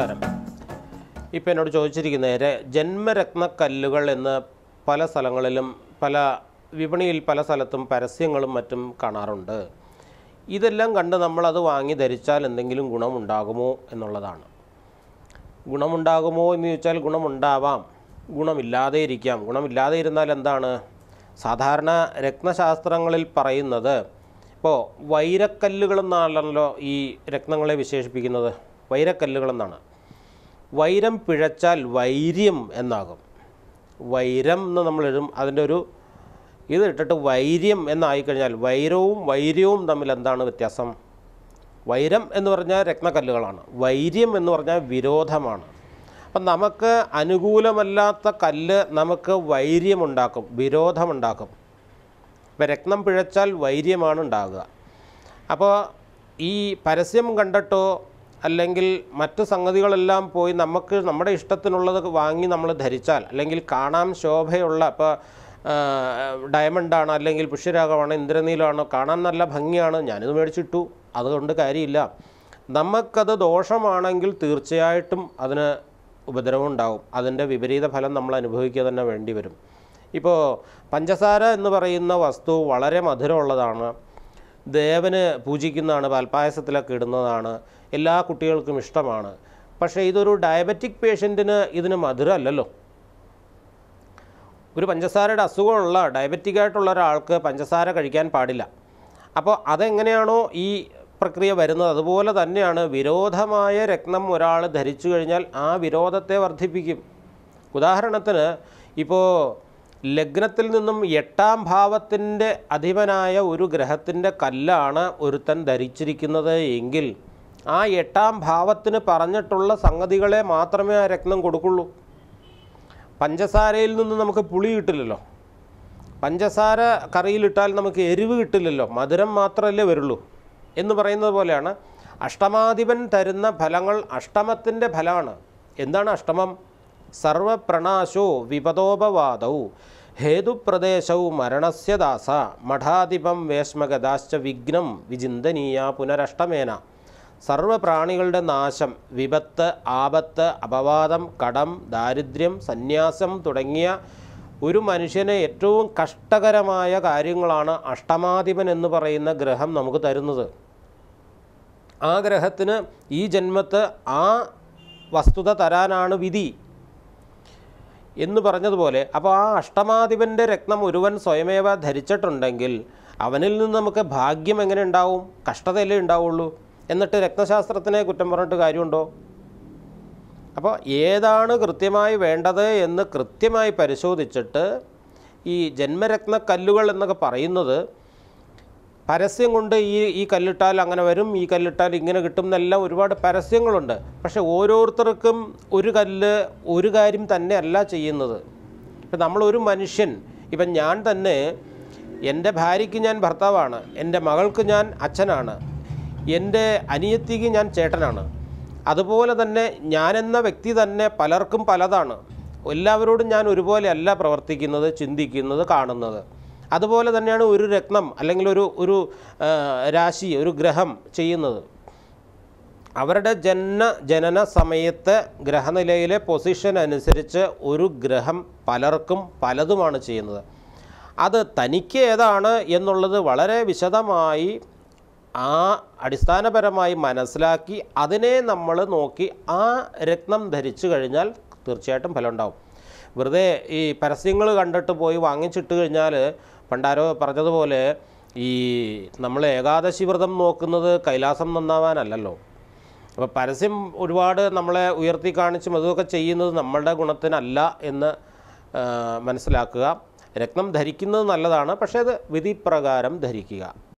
നമസ്കാരം ഇപ്പം എന്നോട് ചോദിച്ചിരിക്കുന്നത് രെ- ജന്മരത്നക്കല്ലുകൾ എന്ന് പല സ്ഥലങ്ങളിലും പല വിപണിയിൽ പല സ്ഥലത്തും പരസ്യങ്ങളും മറ്റും കാണാറുണ്ട് ഇതെല്ലാം കണ്ട് നമ്മളത് വാങ്ങി ധരിച്ചാൽ എന്തെങ്കിലും ഗുണമുണ്ടാകുമോ എന്നുള്ളതാണ് ഗുണമുണ്ടാകുമോ എന്ന് ചോദിച്ചാൽ ഗുണമുണ്ടാവാം ഗുണമില്ലാതെ ഇരിക്കാം ഗുണമില്ലാതെ ഇരുന്നാൽ എന്താണ് സാധാരണ രത്നശാസ്ത്രങ്ങളിൽ പറയുന്നത് ഇപ്പോൾ വൈരക്കല്ലുകളെന്നാണല്ലോ ഈ രത്നങ്ങളെ വിശേഷിപ്പിക്കുന്നത് വൈരക്കല്ലുകളെന്നാണ് വൈരം പിഴച്ചാൽ വൈര്യം എന്നാകും വൈരം എന്ന് നമ്മൾ എഴുതും അതിൻ്റെ ഒരു ഇത് ഇട്ടിട്ട് വൈര്യം എന്നായിക്കഴിഞ്ഞാൽ വൈരവും വൈര്യവും തമ്മിൽ എന്താണ് വ്യത്യാസം വൈരം എന്ന് പറഞ്ഞാൽ രത്നക്കല്ലുകളാണ് വൈര്യം എന്ന് പറഞ്ഞാൽ വിരോധമാണ് അപ്പം നമുക്ക് അനുകൂലമല്ലാത്ത കല്ല് നമുക്ക് വൈര്യമുണ്ടാക്കും വിരോധമുണ്ടാക്കും ഇപ്പം രത്നം പിഴച്ചാൽ വൈര്യമാണ് ഉണ്ടാകുക അപ്പോൾ ഈ പരസ്യം കണ്ടിട്ടോ അല്ലെങ്കിൽ മറ്റു സംഗതികളെല്ലാം പോയി നമുക്ക് നമ്മുടെ ഇഷ്ടത്തിനുള്ളത് വാങ്ങി നമ്മൾ ധരിച്ചാൽ അല്ലെങ്കിൽ കാണാൻ ശോഭയുള്ള ഇപ്പോൾ ഡയമണ്ടാണ് അല്ലെങ്കിൽ പുഷ്യരാഗമാണ് ഇന്ദ്രനീലമാണോ കാണാൻ നല്ല ഭംഗിയാണ് ഞാനിത് മേടിച്ചിട്ടു അതുകൊണ്ട് കാര്യമില്ല നമുക്കത് ദോഷമാണെങ്കിൽ തീർച്ചയായിട്ടും അതിന് ഉപദ്രവം ഉണ്ടാവും അതിൻ്റെ വിപരീത ഫലം നമ്മൾ അനുഭവിക്കുക തന്നെ വേണ്ടി വരും ഇപ്പോൾ പഞ്ചസാര എന്ന് പറയുന്ന വസ്തു വളരെ മധുരമുള്ളതാണ് ദേവന് പൂജിക്കുന്നതാണ് പാൽപ്പായസത്തിലൊക്കെ ഇടുന്നതാണ് എല്ലാ കുട്ടികൾക്കും ഇഷ്ടമാണ് പക്ഷേ ഇതൊരു ഡയബറ്റിക് പേഷ്യൻറ്റിന് ഇതിന് മധുരമല്ലല്ലോ ഒരു പഞ്ചസാരയുടെ അസുഖമുള്ള ഡയബറ്റിക് ആയിട്ടുള്ള ഒരാൾക്ക് പഞ്ചസാര കഴിക്കാൻ പാടില്ല അപ്പോൾ അതെങ്ങനെയാണോ ഈ പ്രക്രിയ വരുന്നത് അതുപോലെ തന്നെയാണ് വിരോധമായ രത്നം ഒരാൾ ധരിച്ചു കഴിഞ്ഞാൽ ആ വിരോധത്തെ വർദ്ധിപ്പിക്കും ഉദാഹരണത്തിന് ഇപ്പോൾ ലഗ്നത്തിൽ നിന്നും എട്ടാം ഭാവത്തിൻ്റെ അധിപനായ ഒരു ഗ്രഹത്തിൻ്റെ കല്ലാണ് ഒരുത്തൻ ധരിച്ചിരിക്കുന്നത് എങ്കിൽ ആ എട്ടാം ഭാവത്തിന് പറഞ്ഞിട്ടുള്ള സംഗതികളെ മാത്രമേ ആ രത്നം കൊടുക്കുള്ളൂ പഞ്ചസാരയിൽ നിന്ന് നമുക്ക് പുളി കിട്ടില്ലല്ലോ പഞ്ചസാര കറിയിലിട്ടാൽ നമുക്ക് എരിവ് കിട്ടില്ലല്ലോ മധുരം മാത്രമല്ലേ വരുള്ളൂ എന്ന് പറയുന്നത് പോലെയാണ് അഷ്ടമാധിപൻ തരുന്ന ഫലങ്ങൾ അഷ്ടമത്തിൻ്റെ ഫലമാണ് എന്താണ് അഷ്ടമം സർവപ്രണാശോ വിപദോപവാദൗ ഹേതുപ്രദേശൗ മരണസ്യ ദാസ മഠാധിപം വേശ്മഗതാശ്ച വിഘ്നം വിചിന്തനീയ പുനരഷ്ടമേന സർവപ്രാണികളുടെ നാശം വിപത്ത് ആപത്ത് അപവാദം കടം ദാരിദ്ര്യം സന്യാസം തുടങ്ങിയ ഒരു മനുഷ്യന് ഏറ്റവും കഷ്ടകരമായ കാര്യങ്ങളാണ് അഷ്ടമാധിപൻ എന്ന് പറയുന്ന ഗ്രഹം നമുക്ക് തരുന്നത് ആ ഗ്രഹത്തിന് ഈ ജന്മത്ത് ആ വസ്തുത തരാനാണ് വിധി എന്ന് പറഞ്ഞതുപോലെ അപ്പോൾ ആ അഷ്ടമാധിപൻ്റെ രത്നം ഒരുവൻ സ്വയമേവ ധരിച്ചിട്ടുണ്ടെങ്കിൽ അവനിൽ നിന്ന് നമുക്ക് ഭാഗ്യം എങ്ങനെ ഉണ്ടാവും കഷ്ടതയല്ലേ ഉണ്ടാവുള്ളൂ എന്നിട്ട് രത്നശാസ്ത്രത്തിനെ കുറ്റം പറഞ്ഞിട്ട് കാര്യമുണ്ടോ അപ്പോൾ ഏതാണ് കൃത്യമായി വേണ്ടത് എന്ന് കൃത്യമായി പരിശോധിച്ചിട്ട് ഈ ജന്മരത്ന കല്ലുകൾ എന്നൊക്കെ പറയുന്നത് പരസ്യം കൊണ്ട് ഈ ഈ കല്ലിട്ടാൽ അങ്ങനെ വരും ഈ കല്ലിട്ടാൽ ഇങ്ങനെ കിട്ടും എന്നെല്ലാം ഒരുപാട് പരസ്യങ്ങളുണ്ട് പക്ഷേ ഓരോരുത്തർക്കും ഒരു കല്ല് ഒരു കാര്യം തന്നെയല്ല ചെയ്യുന്നത് ഇപ്പം നമ്മളൊരു മനുഷ്യൻ ഇപ്പം ഞാൻ തന്നെ എൻ്റെ ഭാര്യയ്ക്ക് ഞാൻ ഭർത്താവാണ് എൻ്റെ മകൾക്ക് ഞാൻ അച്ഛനാണ് എൻ്റെ അനിയത്തിക്ക് ഞാൻ ചേട്ടനാണ് അതുപോലെ തന്നെ ഞാനെന്ന വ്യക്തി തന്നെ പലർക്കും പലതാണ് എല്ലാവരോടും ഞാൻ ഒരുപോലെ അല്ല പ്രവർത്തിക്കുന്നത് ചിന്തിക്കുന്നത് കാണുന്നത് അതുപോലെ തന്നെയാണ് ഒരു രത്നം അല്ലെങ്കിൽ ഒരു ഒരു ആ, രാശി ഒരു ഗ്രഹം ചെയ്യുന്നത് അവരുടെ ജന ജനന സമയത്ത് ഗ്രഹനിലയിലെ പൊസിഷൻ അനുസരിച്ച് ഒരു ഗ്രഹം പലർക്കും പലതുമാണ് ചെയ്യുന്നത് അത് തനിക്ക് ഏതാണ് എന്നുള്ളത് വളരെ വിശദമായി ആ അടിസ്ഥാനപരമായി മനസ്സിലാക്കി അതിനെ നമ്മൾ നോക്കി ആ രത്നം ധരിച്ചു കഴിഞ്ഞാൽ തീർച്ചയായിട്ടും ഫലം ഉണ്ടാവും വെറുതെ ഈ പരസ്യങ്ങൾ കണ്ടിട്ട് പോയി വാങ്ങിച്ചിട്ട് കഴിഞ്ഞാൽ പണ്ടാരോ പറഞ്ഞതുപോലെ ഈ നമ്മൾ ഏകാദശി വ്രതം നോക്കുന്നത് കൈലാസം നന്നാവാനല്ലല്ലോ അപ്പോൾ പരസ്യം ഒരുപാട് നമ്മളെ ഉയർത്തി കാണിച്ചും അതൊക്കെ ചെയ്യുന്നത് നമ്മളുടെ ഗുണത്തിനല്ല എന്ന് ആ, മനസ്സിലാക്കുക രത്നം ധരിക്കുന്നത് നല്ലതാണ് പക്ഷേ അത് വിധിപ്രകാരം ധരിക്കുക